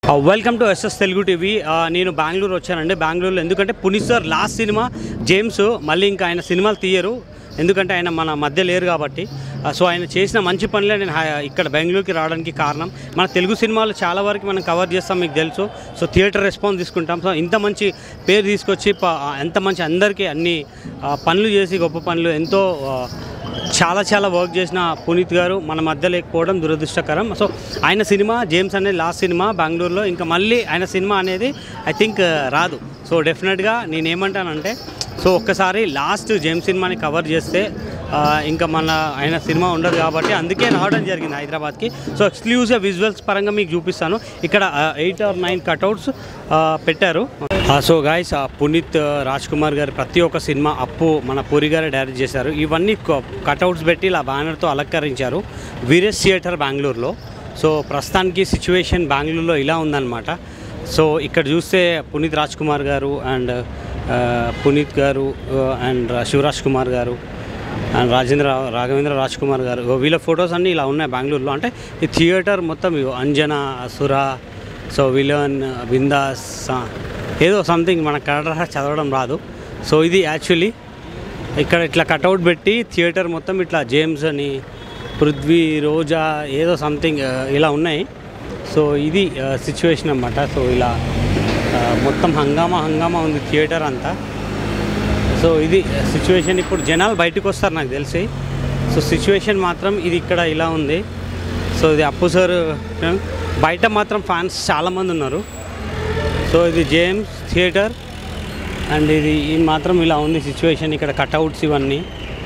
welcome to SS Telugu TV ఆ, నేను బెంగళూరు వచ్చానండి బెంగళూరులో ఎందుకంటే Puneeth sir last cinema James మళ్ళీ ఇంకా ఆయన సినిమాలు తీయరు ఎందుకంటే ఆయన మన మధ్య లేరు కాబట్టి ఆ, సో ఆయన చేసిన మంచి పనులే నేను హా- ఇక్కడ బెంగళూరుకి రావడానికి కారణం మన తెలుగు సినిమాలు చాలా వరకు మనం కవర్ చేస్తాం మీకు తెలుసు సో థియేటర్ రెస్పాన్స్ తీసుకుంటాం సో ఇంత మంచి పేరు తీసుకొచ్చి ప- ఎంత మంచి అందరికీ అన్ని ఆ, పనులు చేసి గొప్ప పనులు ఎంతో ఆ, చాలా చాలా వర్క్ చేసిన పునీత్ గారు మన మధ్య లేకపోవడం దురదృష్టకరం సో ఆయన సినిమా జేమ్స్ అనేది లాస్ట్ సినిమా బెంగళూరులో ఇంకా మళ్ళీ ఆయన సినిమా అనేది ఐ థింక్ రాదు సో డెఫినెట్గా నేను ఏమంటానంటే సో ఒక్కసారి లాస్ట్ జేమ్స్ సినిమాని కవర్ చేస్తే ఆ, ఇంకా మన ఆయన సినిమా ఉండదు కాబట్టి అందుకే రావడం జరిగింది హైదరాబాద్కి సో ఎక్స్క్లూజివ్ విజువల్స్ పరంగా మీకు చూపిస్తాను ఇక్కడ ఎయిట్ ఆర్ నైన్ కట్అవుట్స్ పెట్టారు సో గాయస్ పునీత్ రాజ్ కుమార్ గారు ప్రతి ఒక్క సినిమా అప్పు మన పూరి గారు డైరెక్ట్ చేశారు ఇవన్నీ కట్అవుట్స్ పెట్టి ఇలా బ్యానర్తో అలంకరించారు వీరేష్ థియేటర్ బెంగళూరులో సో ప్రస్తుతానికి సిచ్యువేషన్ బెంగళూరులో ఇలా ఉందన్నమాట సో ఇక్కడ చూస్తే పునీత్ రాజ్ కుమార్ గారు అండ్ పునీత్ గారు అండ్ శివరాజ్ కుమార్ గారు అండ్ రాజేంద్ర రాఘవేంద్ర రాజ్ కుమార్ గారు ఇగో వీళ్ళ ఫొటోస్ అన్నీ ఇలా ఉన్నాయి బెంగళూరులో అంటే ఈ థియేటర్ మొత్తం ఇగో అంజన సుర సో విలన్ బిందాస్ ఆ, ఏదో సంథింగ్ మన కన్నడ చదవడం రాదు సో ఇది యాక్చువల్లీ ఇక్కడ ఇట్లా కట్అవుట్ పెట్టి థియేటర్ మొత్తం ఇట్లా జేమ్స్ అని పృథ్వీ రోజా ఏదో సంథింగ్ ఇలా ఉన్నాయి సో ఇది సిచ్యువేషన్ అన్నమాట సో ఇలా ఆ, మొత్తం హంగామా హంగామా ఉంది థియేటర్ అంతా సో ఇది సిచ్యువేషన్ ఇప్పుడు జనాలు బయటకు వస్తారు నాకు తెలిసి సో సిచ్యువేషన్ మాత్రం ఇది ఇక్కడ ఇలా ఉంది సో ఇది అప్పు సార్ బయట మాత్రం ఫ్యాన్స్ చాలామంది ఉన్నారు సో ఇది జేమ్స్ థియేటర్ అండ్ ఇది ఇది మాత్రం ఇలా ఉంది సిచ్యువేషన్ ఇక్కడ కట్అవుట్స్ ఇవన్నీ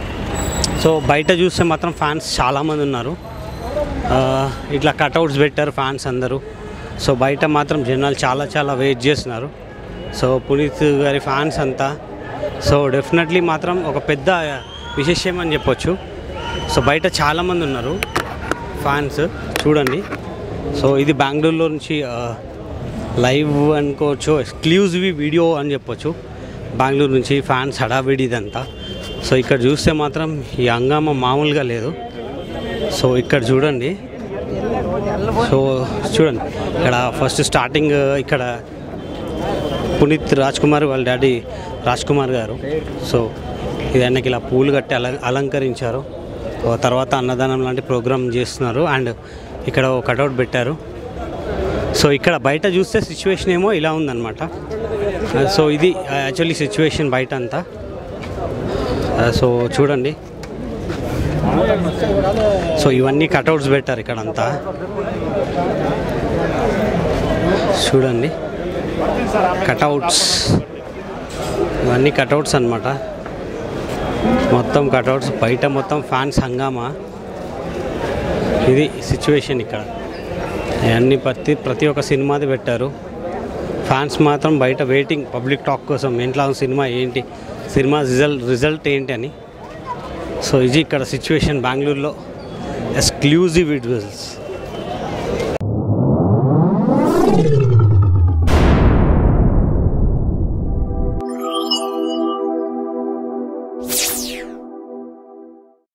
సో బయట చూస్తే మాత్రం ఫ్యాన్స్ చాలామంది ఉన్నారు ఆ, ఇట్లా కట్అవుట్స్ పెట్టారు ఫ్యాన్స్ అందరూ సో బయట మాత్రం జనాలు చాలా చాలా వెయిట్ చేస్తున్నారు సో పునీత్ గారి ఫ్యాన్స్ అంతా సో డెఫినెట్లీ మాత్రం ఒక పెద్ద విశేషం అని చెప్పొచ్చు సో బయట చాలామంది ఉన్నారు ఫ్యాన్స్ చూడండి సో ఇది బెంగళూరులో నుంచి ఆ, లైవ్ అనుకోవచ్చు ఎక్స్క్లూజివ్ వీడియో అని చెప్పొచ్చు బెంగళూరు నుంచి ఫ్యాన్స్ హడావిడి ఇదంతా సో ఇక్కడ చూస్తే మాత్రం ఈ హంగామా మామూలుగా లేదు సో ఇక్కడ చూడండి సో చూడండి ఇక్కడ ఫస్ట్ స్టార్టింగ్ ఇక్కడ పునీత్ రాజ్ కుమార్ వాళ్ళ డాడీ రాజ్ కుమార్ గారు సో ఇది ఆయనకి ఇలా పూలు కట్టి అల అలంకరించారు ఓ తర్వాత అన్నదానం లాంటి ప్రోగ్రామ్ చేస్తున్నారు అండ్ ఇక్కడ ఒక కటౌట్ పెట్టారు సో ఇక్కడ బయట చూస్తే సిచ్యువేషన్ ఏమో ఇలా ఉందన్నమాట సో ఇది యాక్చువల్లీ సిచ్యువేషన్ బయట అంతా సో చూడండి సో ఇవన్నీ కటౌట్స్ పెట్టారు ఇక్కడ అంతా చూడండి కటౌట్స్ ఇవన్నీ కటౌట్స్ అన్నమాట మొత్తం కటౌట్స్ బయట మొత్తం ఫ్యాన్స్ హంగామా ఇది సిచ్యువేషన్ ఇక్కడ అన్ని ప్రతి ప్రతి ఒక్క సినిమాది పెట్టారు ఫ్యాన్స్ మాత్రం బయట వెయిటింగ్ పబ్లిక్ టాక్ కోసం ఇంట్లో సినిమా ఏంటి సినిమా రిజల్ట్ రిజల్ట్ ఏంటి అని సో ఇది ఇక్కడ సిచ్యువేషన్ బెంగళూరులో ఎక్స్క్లూజివ్ విజువల్స్